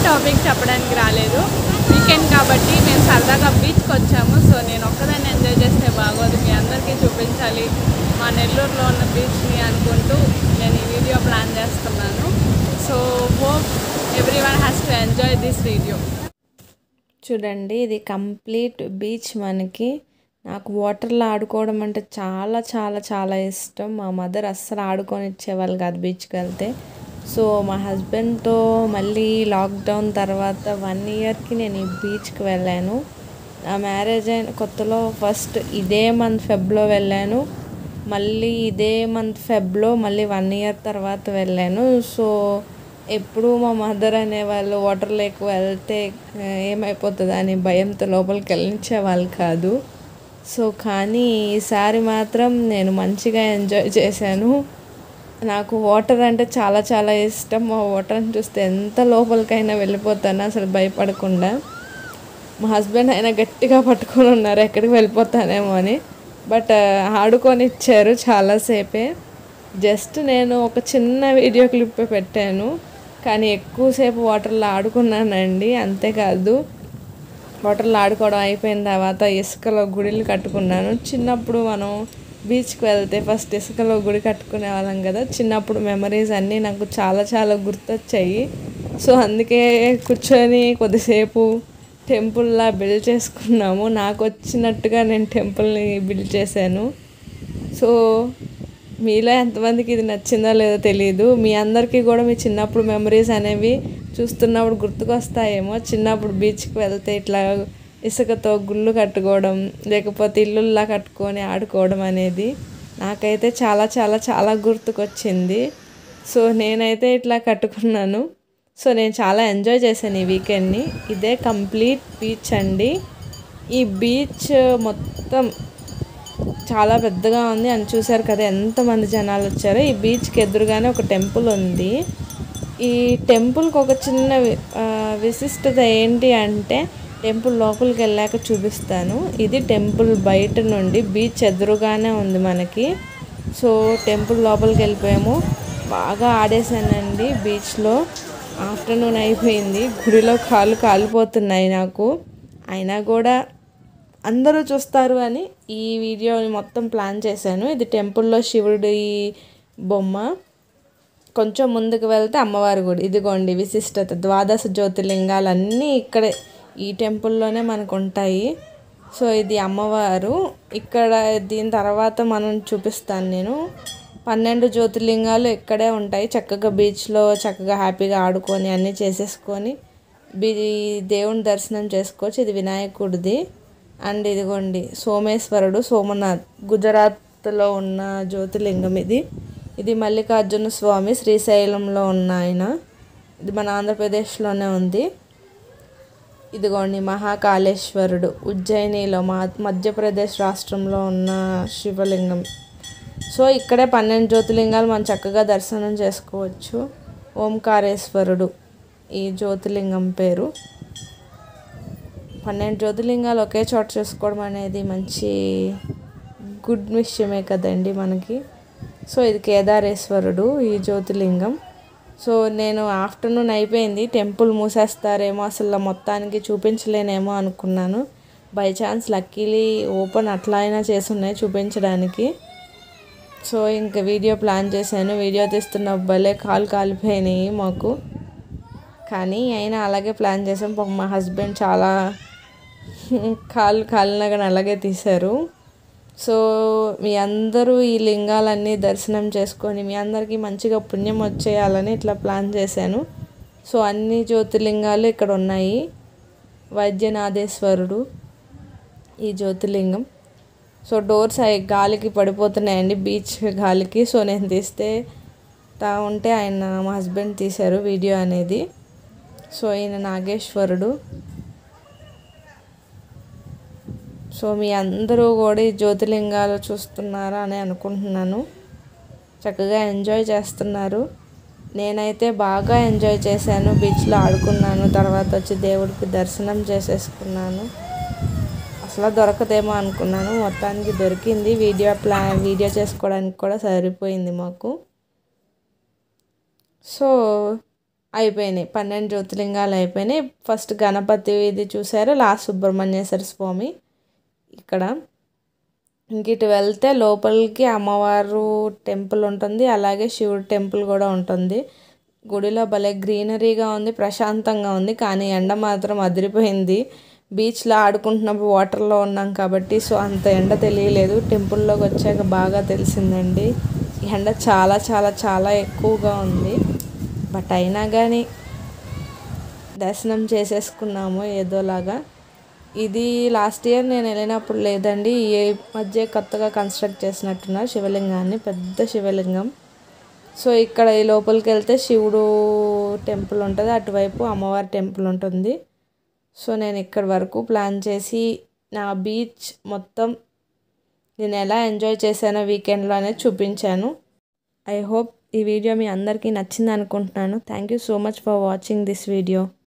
topic చెప్పడానికి రాలేదు weekend కాబట్టి మేము సరదాగా బీచ్కి వచ్చాము సో నేను ఒక్కదాన్ని ఎంజాయ్ చేస్తే బాగోదు మీ అందరికీ చూపించాలి మా నెల్లూరులో ఉన్న బీచ్ని అనుకుంటూ నేను ఈ వీడియో ప్లాన్ చేస్తున్నాను so hope everyone has to enjoy this video చూడండి ఇది కంప్లీట్ బీచ్ మనకి నాకు వాటర్లో ఆడుకోవడం అంటే చాలా చాలా చాలా ఇష్టం మా మదర్ అస్సలు ఆడుకొని ఇచ్చేవాళ్ళు కాదు బీచ్కి వెళ్తే సో మా హస్బెండ్తో మళ్ళీ లాక్డౌన్ తర్వాత వన్ ఇయర్కి నేను ఈ బీచ్కి వెళ్ళాను నా మ్యారేజ్ అయిన కొత్తలో ఫస్ట్ ఇదే మంత్ ఫెబ్లో వెళ్ళాను మళ్ళీ ఇదే మంత్ ఫెబ్లో మళ్ళీ వన్ ఇయర్ తర్వాత వెళ్ళాను సో ఎప్పుడు మా మదర్ అనేవాళ్ళు వాటర్ లేక్ వెళ్తే ఆ, ఏమైపోతుంది అని భయంతో లోపలికి వెళ్ళించేవాళ్ళు కాదు సో కానీ ఈసారి మాత్రం నేను మంచిగా ఎంజాయ్ చేశాను నాకు వాటర్ అంటే చాలా చాలా ఇష్టం ఆ వాటర్ని చూస్తే ఎంత లోపలికైనా వెళ్ళిపోతాను అసలు భయపడకుండా మా హస్బెండ్ అయినా గట్టిగా పట్టుకొని ఉన్నారు ఎక్కడికి వెళ్ళిపోతానేమో అని బట్ ఆడుకొని ఇచ్చారు చాలాసేపే జస్ట్ నేను ఒక చిన్న వీడియో క్లిప్ పెట్టాను కానీ ఎక్కువసేపు వాటర్లో ఆడుకున్నానండి అంతేకాదు వాటర్లో ఆడుకోవడం అయిపోయిన తర్వాత ఇసుకలో గుడిలు కట్టుకున్నాను చిన్నప్పుడు మనం బీచ్కి వెళ్తే ఫస్ట్ ఇసుకలో గుడి కట్టుకునే వాళ్ళం కదా చిన్నప్పుడు మెమరీస్ అన్నీ నాకు చాలా చాలా గుర్తొచ్చాయి సో అందుకే కూర్చొని కొద్దిసేపు టెంపుల్లా బిల్డ్ చేసుకున్నాము నాకు వచ్చినట్టుగా నేను టెంపుల్ని బిల్డ్ చేశాను సో మీలో ఎంతమందికి ఇది నచ్చిందో లేదో తెలియదు మీ అందరికీ కూడా మీ చిన్నప్పుడు మెమరీస్ అనేవి చూస్తున్నప్పుడు గుర్తుకొస్తాయేమో చిన్నప్పుడు బీచ్కి వెళ్తే ఇట్లా ఇసుకతో గుళ్ళు కట్టుకోవడం లేకపోతే ఇల్లుల్లా కట్టుకొని ఆడుకోవడం అనేది నాకైతే చాలా చాలా చాలా గుర్తుకొచ్చింది సో నేనైతే ఇట్లా కట్టుకున్నాను సో నేను చాలా ఎంజాయ్ చేశాను ఈ వీకెండ్ని ఇదే కంప్లీట్ బీచ్ అండి ఈ బీచ్ మొత్తం చాలా పెద్దగా ఉంది అని చూసారు కదా ఎంతమంది జనాలు వచ్చారో ఈ బీచ్కి ఎదురుగానే ఒక టెంపుల్ ఉంది ఈ టెంపుల్కి ఒక చిన్న వి- ఆ, విశిష్టత ఏంటి అంటే టెంపుల్ లోపలికి వెళ్ళాక చూపిస్తాను ఇది టెంపుల్ బయట నుండి బీచ్ ఎదురుగానే ఉంది మనకి సో టెంపుల్ లోపలికి వెళ్ళిపోయాము బాగా ఆడేసానండి బీచ్లో ఆఫ్టర్నూన్ అయిపోయింది గుడిలో కాళ్ళు కాలిపోతున్నాయి నాకు అయినా కూడా అందరూ చూస్తారు అని ఈ వీడియోని మొత్తం ప్లాన్ చేశాను ఇది టెంపుల్లో శివుడి బొమ్మ కొంచెం ముందుకు వెళ్తే అమ్మవారి గుడి ఇదిగోండి విశిష్టత ద్వాదశ జ్యోతిర్లింగాలు అన్నీ ఇక్కడే ఈ టెంపుల్లోనే మనకు ఉంటాయి సో ఇది అమ్మవారు ఇక్కడ దీని తర్వాత మనం చూపిస్తాను నేను పన్నెండు జ్యోతిర్లింగాలు ఇక్కడే ఉంటాయి చక్కగా బీచ్లో చక్కగా హ్యాపీగా ఆడుకొని అన్నీ చేసేసుకొని బీ దేవుని దర్శనం చేసుకోవచ్చు ఇది వినాయకుడిది అండ్ ఇదిగోండి సోమేశ్వరుడు సోమనాథ్ గుజరాత్లో ఉన్న జ్యోతిర్లింగం ఇది ఇది మల్లికార్జున స్వామి శ్రీశైలంలో ఉన్న ఆయన ఇది మన ఆంధ్రప్రదేశ్లోనే ఉంది ఇదిగోండి మహాకాళేశ్వరుడు ఉజ్జయినిలో మా మధ్యప్రదేశ్ రాష్ట్రంలో ఉన్న శివలింగం సో ఇక్కడే పన్నెండు జ్యోతిర్లింగాలు మనం చక్కగా దర్శనం చేసుకోవచ్చు ఓంకారేశ్వరుడు ఈ జ్యోతిర్లింగం పేరు పన్నెండు జ్యోతిర్లింగాలు ఒకే చోట చేసుకోవడం అనేది మంచి గుడ్ విషయమే కదండి మనకి సో ఇది కేదారేశ్వరుడు ఈ జ్యోతిర్లింగం సో నేను ఆఫ్టర్నూన్ అయిపోయింది టెంపుల్ మూసేస్తారేమో అసలు మొత్తానికి చూపించలేనేమో అనుకున్నాను బై ఛాన్స్ లక్కీలీ ఓపెన్ అట్లా అయినా చేసి ఉన్నాయి చూపించడానికి సో ఇంకా వీడియో ప్లాన్ చేశాను వీడియో తీస్తున్న భలే కాలు కాలిపోయినాయి మాకు కానీ అయినా అలాగే ప్లాన్ చేసాం పాపం మా హస్బెండ్ చాలా కాళ్ళు కాలినా కానీ అలాగే తీశారు సో మీ అందరూ ఈ లింగాలన్నీ దర్శనం చేసుకొని మీ అందరికీ మంచిగా పుణ్యం వచ్చేయాలని ఇట్లా ప్లాన్ చేశాను సో అన్ని జ్యోతిర్లింగాలు ఇక్కడ ఉన్నాయి వైద్యనాథేశ్వరుడు ఈ జ్యోతిర్లింగం సో డోర్స్ అవి గాలికి పడిపోతున్నాయండి బీచ్ గాలికి సో నేను తీస్తే తా ఉంటే ఆయన మా హస్బెండ్ తీశారు వీడియో అనేది సో ఈయన నాగేశ్వరుడు సో మీ అందరూ కూడా ఈ జ్యోతిర్లింగాలు చూస్తున్నారా అని అనుకుంటున్నాను చక్కగా ఎంజాయ్ చేస్తున్నారు నేనైతే బాగా ఎంజాయ్ చేశాను బీచ్లో ఆడుకున్నాను తర్వాత వచ్చి దేవుడికి దర్శనం చేసేసుకున్నాను అసలు దొరకదేమో అనుకున్నాను మొత్తానికి దొరికింది వీడియో ప్లా వీడియో చేసుకోవడానికి కూడా సరిపోయింది మాకు సో అయిపోయినాయి పన్నెండు జ్యోతిలింగాలు అయిపోయినాయి ఫస్ట్ గణపతి ఇది చూసారు లాస్ట్ సుబ్రహ్మణ్యేశ్వర స్వామి ఇక్కడ ఇంక ఇటు వెళ్తే లోపలికి అమ్మవారు టెంపుల్ ఉంటుంది అలాగే శివుడు టెంపుల్ కూడా ఉంటుంది గుడిలో భలే గ్రీనరీగా ఉంది ప్రశాంతంగా ఉంది కానీ ఎండ మాత్రం అదిరిపోయింది బీచ్లో ఆడుకుంటున్నప్పుడు వాటర్లో ఉన్నాం కాబట్టి సో అంత ఎండ తెలియలేదు టెంపుల్లోకి వచ్చాక బాగా తెలిసిందండి ఈ ఎండ చాలా చాలా చాలా ఎక్కువగా ఉంది బట్ అయినా కానీ దర్శనం చేసేసుకున్నాము ఏదోలాగా ఇది లాస్ట్ ఇయర్ నేను వెళ్ళినప్పుడు లేదండి ఈ మధ్య కొత్తగా కన్స్ట్రక్ట్ చేసినట్టున్నారు శివలింగాన్ని పెద్ద శివలింగం సో ఇక్కడ ఈ లోపలికి వెళ్తే శివుడు టెంపుల్ ఉంటుంది అటువైపు అమ్మవారి టెంపుల్ ఉంటుంది సో నేను ఇక్కడి వరకు ప్లాన్ చేసి నా బీచ్ మొత్తం నేను ఎలా ఎంజాయ్ చేశానో వీకెండ్లో అనేది చూపించాను ఐ హోప్ ఈ వీడియో మీ అందరికీ నచ్చింది అనుకుంటున్నాను thank you so much for watching this video